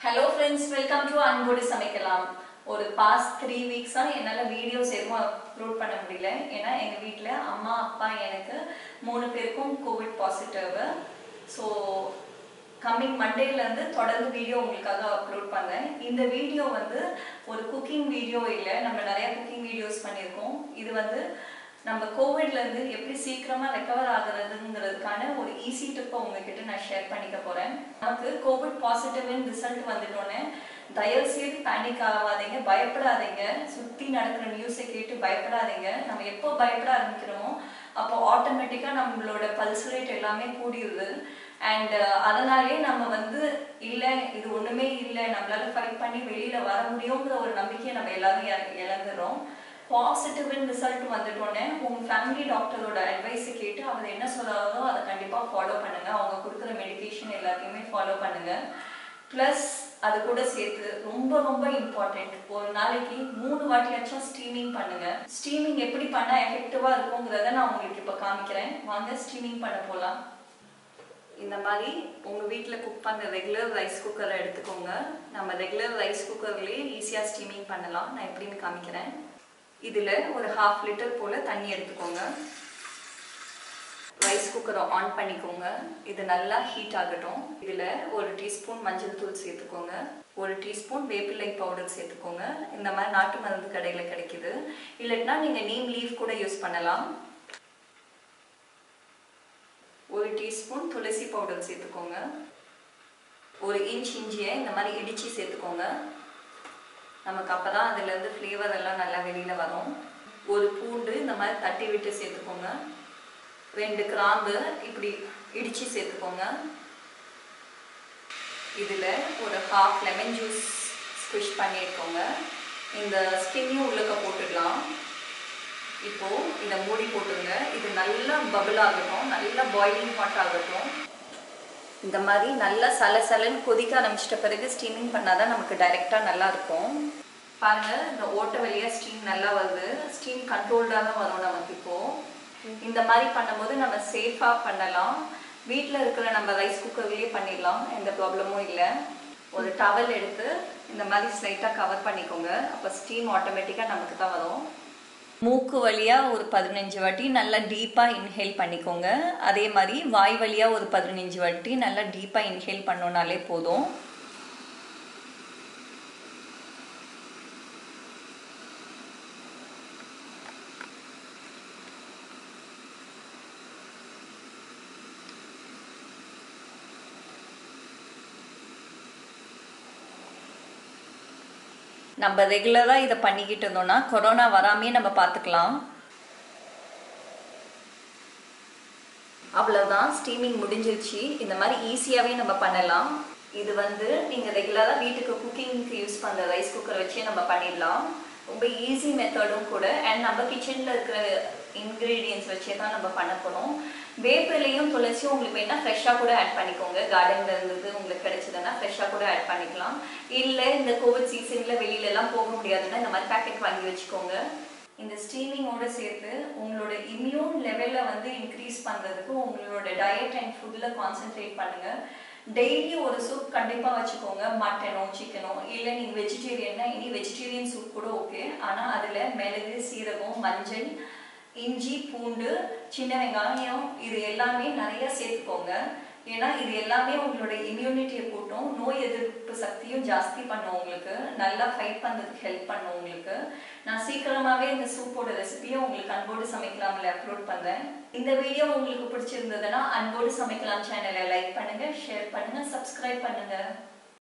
hello friends welcome to அன்போடு சமைக்கலாம் ஒரு பாஸ்ட் த்ரீ வீக்ஸாக என்னால் வீடியோஸ் எதுவும் அப்லோட் பண்ண முடியல ஏன்னா எங்கள் வீட்டில் அம்மா அப்பா எனக்கு மூணு பேருக்கும் கோவிட் பாசிட்டிவ் ஸோ கம்மிங் மண்டேலேருந்து தொடர்ந்து வீடியோ உங்களுக்காக அப்லோட் பண்ணேன் இந்த வீடியோ வந்து ஒரு குக்கிங் வீடியோ இல்லை நம்ம நிறைய குக்கிங் வீடியோஸ் பண்ணியிருக்கோம் இது வந்து நம்ம கோவிட்லேருந்து எப்படி சீக்கிரமாக ரெக்கவர் ஆகுறதுங்கிறதுக்கான ஒரு ஈஸி டிப்பை உங்ககிட்ட நான் ஷேர் பண்ணிக்க போகிறேன் நமக்கு கோவிட் பாசிட்டிவ்னு ரிசல்ட் வந்துட்டோன்னே தயவு செய்து பேனிக் ஆகாதீங்க பயப்படாதீங்க சுற்றி நடக்கிற நியூஸை கேட்டு பயப்படாதீங்க நம்ம எப்போ பயப்பட ஆரம்பிக்கிறோமோ அப்போ ஆட்டோமேட்டிக்காக நம்மளோட பல்ஸ் ரேட் எல்லாமே கூடிடுது அண்ட் அதனாலே நம்ம வந்து இல்லை இது ஒன்றுமே இல்லை நம்மளால ஃபைட் பண்ணி வெளியில் வர முடியுங்கிற ஒரு நம்பிக்கையை நம்ம எல்லாரும் இழ- இழந்துடுறோம் பாசிட்டிவ்னு ரிசல்ட் வந்துட்டோன்னே உங்கள் ஃபேமிலி டாக்டரோட அட்வைஸை கேட்டு அவர் என்ன சொல்கிறாரோ அதை கண்டிப்பாக ஃபாலோ பண்ணுங்க அவங்க கொடுக்குற மெடிகேஷன் எல்லாத்தையுமே ஃபாலோ பண்ணுங்க ப்ளஸ் அது கூட சேர்த்து ரொம்ப ரொம்ப இம்பார்ட்டண்ட் ஒரு நாளைக்கு மூணு வாட்டியாச்சும் ஸ்டீமிங் பண்ணுங்க ஸ்டீமிங் எப்படி பண்ணா எஃபெக்டிவா இருக்குங்கிறத நான் உங்களுக்கு இப்போ காமிக்கிறேன் வாங்க ஸ்டீமிங் பண்ண போலாம் இந்த மாதிரி உங்க வீட்ல குக் பண்ண ரெகுலர் ரைஸ் குக்கரை எடுத்துக்கோங்க நம்ம ரெகுலர் ரைஸ் குக்கர்லயே ஈஸியா ஸ்டீமிங் பண்ணலாம் நான் எப்படின்னு காமிக்கிறேன் இதுல ஒரு ஹாஃப் லிட்டர் போல தண்ணி எடுத்துக்கோங்க ரைஸ் குக்கரை ஆன் பண்ணிக்கோங்க இது நல்லா ஹீட் ஆகட்டும் இதில் ஒரு டீஸ்பூன் மஞ்சள் தூள் சேர்த்துக்கோங்க ஒரு டீஸ்பூன் வேப்பிலை பவுடர் சேர்த்துக்கோங்க இந்த மாதிரி நாட்டு மருந்து கடையில் கிடைக்குது இல்லைன்னா நீங்கள் நீம் லீஃப் கூட யூஸ் பண்ணலாம் ஒரு டீஸ்பூன் துளசி பவுடர் சேர்த்துக்கோங்க ஒரு இன்ச் இஞ்சியை இந்த மாதிரி இடித்து சேர்த்துக்கோங்க நமக்கு அப்போ தான் அதுலேருந்து ஃப்ளேவர் எல்லாம் நல்லா வெளியில் வரும் ஒரு பூண்டு இந்த மாதிரி தட்டி விட்டு சேர்த்துக்கோங்க ரெண்டு கிராம்பு இப்படி இடித்து சேர்த்துக்கோங்க இதில் ஒரு ஹாஃப் லெமன் ஜூஸ் ஸ்குவிஷ் பண்ணியிருக்கோங்க இந்த ஸ்கின்னையும் உள்ளக்க போட்டுடலாம் இப்போது இதை மூடி போட்டுருங்க இது நல்லா பபிள் ஆகட்டும் நல்லா பாயிலிங் ஹாட் ஆகட்டும் இந்த மாதிரி நல்லா சலசலன்னு கொதிக்க ஆரம்பிச்சிட்ட பிறகு ஸ்டீமிங் பண்ணாதான் நமக்கு டைரெக்டாக நல்லா இருக்கும் பாருங்க இந்த ஓட்ட வழியா ஸ்டீம் நல்லா வருது ஸ்டீம் கண்ட்ரோல்டாக தான் வரும் நமக்கு இப்போ இந்த மாதிரி பண்ணும்போது நம்ம சேஃபாக பண்ணலாம் வீட்டில் இருக்கிற நம்ம ரைஸ் குக்கர்லேயே பண்ணிடலாம் எந்த ப்ராப்ளமும் இல்லை ஒரு டவல் எடுத்து இந்த மாதிரி ஸ்லைட்டாக கவர் பண்ணிக்கோங்க அப்போ ஸ்டீம் ஆட்டோமேட்டிக்காக நமக்கு தான் வரும் மூக்கு வழியாக ஒரு பதினஞ்சு வாட்டி நல்லா டீப்பாக இன்ஹேல் பண்ணிக்கோங்க அதே மாதிரி வாய் வழியாக ஒரு பதினஞ்சு வாட்டி நல்லா டீப்பாக இன்ஹேல் பண்ணோனாலே போதும் நம்ம ரெகுலராக இதை பண்ணிக்கிட்டு இருந்தோம்னா கொரோனா வராமே நம்ம பார்த்துக்கலாம் அவ்வளோதான் ஸ்டீமிங் முடிஞ்சிருச்சு இந்த மாதிரி ஈஸியாகவே நம்ம பண்ணலாம் இது வந்து நீங்கள் ரெகுலராக வீட்டுக்கு குக்கிங்க்கு யூஸ் பண்ணுற ரைஸ் குக்கர் வச்சே நம்ம பண்ணிடலாம் ரொம்ப ஈஸி மெத்தடும் கூட அண்ட் நம்ம கிச்சனில் இருக்கிற இன்க்ரீடியன்ஸ் வச்சே தான் நம்ம பண்ண போகிறோம் வேப்பிலையும் துளசியும் உங்களுக்கு வேணால் ஃப்ரெஷ்ஷாக கூட ஆட் பண்ணிக்கோங்க கார்டனில் இருந்தது உங்களுக்கு கிடைச்சதுன்னா ஃப்ரெஷ்ஷாக கூட ஆட் பண்ணிக்கலாம் இல்லை இந்த கோவிட் சீசனில் வெளியிலலாம் போக முடியாதுன்னா இந்த மாதிரி பேக்கெட் வாங்கி வச்சுக்கோங்க இந்த ஸ்டீமிங்கோட சேர்த்து உங்களோட இம்யூன் லெவலில் வந்து இன்க்ரீஸ் பண்ணுறதுக்கு உங்களோட டயட் அண்ட் ஃபுட்டில் கான்சென்ட்ரேட் பண்ணுங்கள் டெய்லி ஒரு சூப் கண்டிப்பாக வச்சுக்கோங்க மட்டனோ சிக்கனோ இல்லை நீங்கள் வெஜிடேரியன்னா இனி வெஜிடேரியன் சூப் கூட ஓகே ஆனால் அதில் மிளகு சீரகம் மஞ்சள் இஞ்சி பூண்டு சின்ன வெங்காயம் இது எல்லாமே நிறைய சேர்த்துக்கோங்க ஏன்னா இது எல்லாமே உங்களோட இம்யூனிட்டியை கூட்டும் நோய் எதிர்ப்பு சக்தியும் ஜாஸ்தி பண்ணும் உங்களுக்கு நல்லா ஃபைட் பண்ணுறதுக்கு ஹெல்ப் பண்ணும் உங்களுக்கு நான் சீக்கிரமாகவே இந்த சூப்போட ரெசிபியை உங்களுக்கு அன்போடு சமைக்கலாம்ல அப்லோட் பண்ணுறேன் இந்த வீடியோ உங்களுக்கு பிடிச்சிருந்ததுன்னா அன்போடு சமைக்கலாம் சேனலை லைக் பண்ணுங்க ஷேர் பண்ணுங்க சப்ஸ்கிரைப் பண்ணுங்க